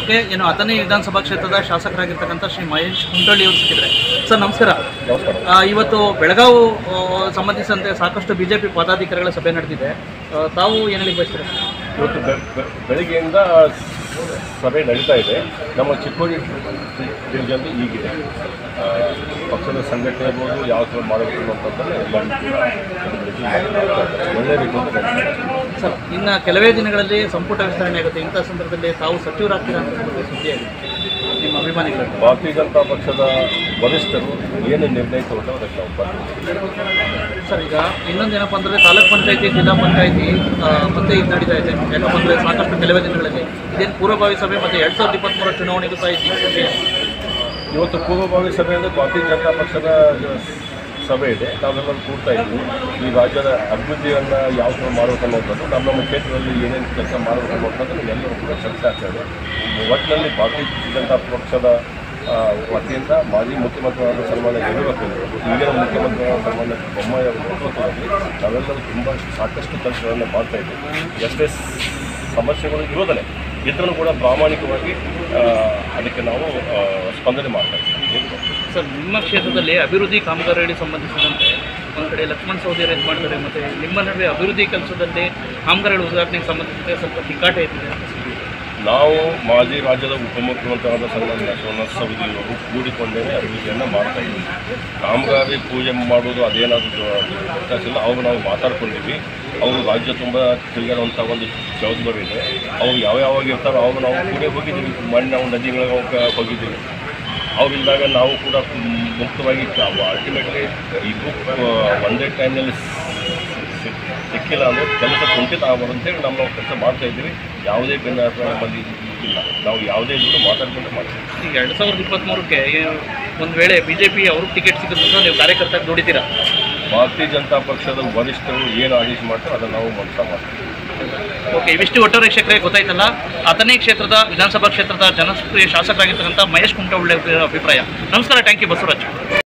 ಕಾರ್ಯಕ್ರಮಕ್ಕೆ ಏನು ಹತ್ತನೇ ವಿಧಾನಸಭಾ ಕ್ಷೇತ್ರದ ಶಾಸಕರಾಗಿರ್ತಕ್ಕಂಥ ಶ್ರೀ ಮಹೇಶ್ ಕುಂಟಳ್ಳಿ ಅವರು ಸಿಕ್ಕಿದ್ರೆ ಸರ್ ನಮಸ್ಕಾರ ನಮಸ್ಕಾರ ಆ, ಇವತ್ತು ಬೆಳಗಾವು ಆ, ಸಂಬಂಧಿಸಿದಂತೆ ಸಾಕಷ್ಟು ಬಿಜೆಪಿ ಪದಾಧಿಕಾರಿಗಳ ಸಭೆ ನಡೆದಿದೆ ಆ, ತಾವು ಏನು ಹೇಳಿ ಬಯಸ್ತೀರಾ ಇವತ್ತು ಬೆ- ಬೆ- ಬೆಳಗ್ಗೆಯಿಂದ ಸಭೆ ನಡೀತಾ ಇದೆ ನಮ್ಮ ಚಿಕ್ಕೋಡಿ ಡಿವಿಷನ್ ಈಗಿದೆ ಆ, ಪಕ್ಷದ ಸಂಘಟನೆ ಇರ್ಬೋದು ಯಾವ ಥರ ಮಾಡಬೇಕು ಅನ್ನೋಂಥದ್ದನ್ನು ಎಲ್ಲರೂ ಕೂಡ ಒಳ್ಳೆಯ ರೀತಿಯಿಂದ ನಡೀತಾ ಇದೆ. ಸರ್ ಇನ್ನು ಕೆಲವೇ ದಿನಗಳಲ್ಲಿ ಸಂಪುಟ ವಿಸ್ತರಣೆ ಆಗುತ್ತೆ ಇಂಥ ಸಂದರ್ಭದಲ್ಲಿ ತಾವು ಸಚಿವರಾಗ್ತೀರಾ ಅಂತ ನಮಗೆ ಸುದ್ದಿಯಾಗಿದೆ ನಿಮ್ಮ ಅಭಿಮಾನಿಗಳು ಭಾರತೀಯ ಜನತಾ ಪಕ್ಷದ ವರಿಷ್ಠರು ಏನು ನಿರ್ಣಯ ತಗೊಂಡು ಅದಕ್ಕೆ ನಾವು ಬರ್ತೀವಿ ಸರ್ ಈಗ ಇನ್ನೊಂದು ಏನಪ್ಪ ಅಂದರೆ ತಾಲೂಕ್ ಪಂಚಾಯತಿ ಜಿಲ್ಲಾ ಪಂಚಾಯತಿ ಆ, ಮತ್ತೆ ಇದು ನಡೀತಾ ಇದೆ ಯಾಕಪ್ಪ ಅಂದರೆ ಸಾಕಷ್ಟು ಕೆಲವೇ ದಿನಗಳಲ್ಲಿ ಇದೇನು ಪೂರ್ವಭಾವಿ ಸಭೆ ಮತ್ತು ಎರಡು ಸಾವಿರದ ಇಪ್ಪತ್ತ್ಮೂರ ಚುನಾವಣೆಗೂ ಸಹ ಇದ್ದೀವಿ ಇವತ್ತು ಪೂರ್ವಭಾವಿ ಸಭೆ ಅಂದರೆ ಭಾರತೀಯ ಜನತಾ ಪಕ್ಷದ ಸಭೆ ಇದೆ ನಾವೆಲ್ಲರೂ ಕೂಡ್ತಾ ಇದ್ವಿ ಈ ರಾಜ್ಯದ ಅಭಿವೃದ್ಧಿಯನ್ನು ಯಾವ ಥರ ಮಾಡಬೇಕು ಅನ್ನೋಂಥದ್ದು ನಮ್ಮ ನಮ್ಮ ಕ್ಷೇತ್ರದಲ್ಲಿ ಏನೇನು ಕೆಲಸ ಮಾಡಬೇಕು ಅನ್ನೋಂಥದ್ದು ಎಲ್ಲರೂ ಕೂಡ ಚರ್ಚೆ ಆಗ್ತಾ ಇದೆ ಒಟ್ಟಿನಲ್ಲಿ ಭಾರತೀಯ ಜನತಾ ಪಕ್ಷದ ಆ, ವತಿಯಿಂದ ಮಾಜಿ ಮುಖ್ಯಮಂತ್ರಿಯಾದ ಸನ್ಮಾನ್ಯ ಯಡಿಯೂರಪ್ಪನವರು ಈಗಿನ ಮುಖ್ಯಮಂತ್ರಿಯಾದ ಸನ್ಮಾನ್ಯ ಬೊಮ್ಮಾಯಿ ಅವರ ನೇತೃತ್ವದಲ್ಲಿ ನಾವೆಲ್ಲರೂ ತುಂಬ ಸಾಕಷ್ಟು ಕೆಲಸಗಳನ್ನು ಮಾಡ್ತಾ ಇದ್ದೀವಿ ಎಷ್ಟೇ ಸಮಸ್ಯೆಗಳು ಇರೋದಲ್ಲೇ ಇದ್ರೂ ಕೂಡ ಪ್ರಾಮಾಣಿಕವಾಗಿ ಆ, ಅದಕ್ಕೆ ನಾವು ಆ, ಸ್ಪಂದನೆ ಮಾಡ್ತಾ ಇದ್ದೀವಿ ಸರ್ ನಿಮ್ಮ ಕ್ಷೇತ್ರದಲ್ಲಿ ಅಭಿವೃದ್ಧಿ ಕಾಮಗಾರಿಗಳಿಗೆ ಸಂಬಂಧಿಸಿದಂತೆ ಒಂದು ಕಡೆ ಲಕ್ಷ್ಮಣ್ ಸವದಿ ಇದು ಮಾಡ್ತಾರೆ ಮತ್ತು ನಿಮ್ಮ ನಡುವೆ ಅಭಿವೃದ್ಧಿ ಕೆಲಸದಲ್ಲಿ ಕಾಮಗಾರಿಗಳ ಉದ್ಘಾಟನೆಗೆ ಸಂಬಂಧಿಸಿದಂತೆ ಸ್ವಲ್ಪ ತಿಕ್ಕಾಟ ಇಟ್ಟಿದೆ ಅಂತ ಸುದ್ದಿ. ನಾವು ಮಾಜಿ ರಾಜ್ಯದ ಉಪಮುಖ್ಯಮಂತ್ರಿಯಾದ ಸನ್ಮಾನ್ಯ ಶಿವನಾಥ ಸವದಿಯವರು ಕೂಡಿಕೊಂಡೇ ಅಭಿವೃದ್ಧಿಯನ್ನು ಮಾಡ್ತಾ ಇದ್ದೀವಿ ಕಾಮಗಾರಿ ಪೂಜೆ ಮಾಡೋದು ಅದೇನಾದರೂ ವ್ಯತ್ಯಾಸ ಇಲ್ಲ ಅವಾಗ ನಾವು ಮಾತಾಡ್ಕೊಂಡಿದ್ವಿ ಅವರು ರಾಜ್ಯ ತುಂಬ ತಿರುಗಾಡುವಂಥ ಒಂದು ಜವಾಬ್ದಾರಿ ಇದೆ ಅವ್ರು ಯಾವ ಯಾವಾಗ ಇರ್ತಾರೋ ಅವಾಗ ನಾವು ಕೂಡ ಹೋಗಿದ್ದೀವಿ ಮಣ್ಣು ನಾವು ನದಿಗಳಿಗೆ ಹೋಗ- ಹೋಗಿದ್ದೀವಿ ಅವರಿದ್ದಾಗ ನಾವು ಕೂಡ ಮುಕ್ತವಾಗಿ ಅಲ್ಟಿಮೇಟ್ಲಿ ಇಬ್ಬರು ಒಂದೇ ಟೈಮ್ನಲ್ಲಿ ಸಿಕ್ಕಿಲ್ಲ ಅಂದರೆ ಕೆಲಸ ಕುಂಠಿತ ಆಗ್ಬಾರ್ದು ಅಂತೇಳಿ ನಮ್ಮ ನಾವು ಕೆಲಸ ಮಾಡ್ತಾ ಇದ್ದೀವಿ ಯಾವುದೇ ಭಿನ್ನಾಭಿಪ್ರಾಯ ನಮ್ಮಲ್ಲಿ ಇಲ್ಲ ನಾವು ಯಾವುದೇ ಇದ್ರೂ ಮಾತಾಡ್ಕೊಂಡು ಮಾಡ್ತೀವಿ ಈಗ ಎರಡು ಸಾವಿರದ ಇಪ್ಪತ್ತ್ಮೂರಕ್ಕೆ ಒಂದು ವೇಳೆ ಬಿ ಜೆ ಪಿ ಅವ್ರಿಗೆ ಟಿಕೆಟ್ ಸಿಗುತ್ತೆ ನೀವು ಕಾರ್ಯಕರ್ತಾಗಿ ದುಡಿತೀರಾ ಭಾರತೀಯ ಜನತಾ ಪಕ್ಷದ ವರಿಷ್ಠರು ಏನು ಆದೇಶ ಮಾಡ್ತಾರೆ ಅದನ್ನು ನಾವು ಮನಸ್ಸ ಮಾಡ್ತೀವಿ ಓಕೆ ಇವಿಷ್ಟು ಒಟ್ಟಾರೆ ವೀಕ್ಷಕರೇ ಗೊತ್ತಾಯ್ತಲ್ಲ ಹತ್ತನೇ ಕ್ಷೇತ್ರದ ವಿಧಾನಸಭಾ ಕ್ಷೇತ್ರದ ಜನಪ್ರಿಯ ಶಾಸಕರಾಗಿರ್ತಕ್ಕಂಥ ಮಹೇಶ್ ಕುಮಟೊಳ್ಳೆ ಅವರ ಅಭಿಪ್ರಾಯ ನಮಸ್ಕಾರ ಥ್ಯಾಂಕ್ ಯು ಬಸವರಾಜ್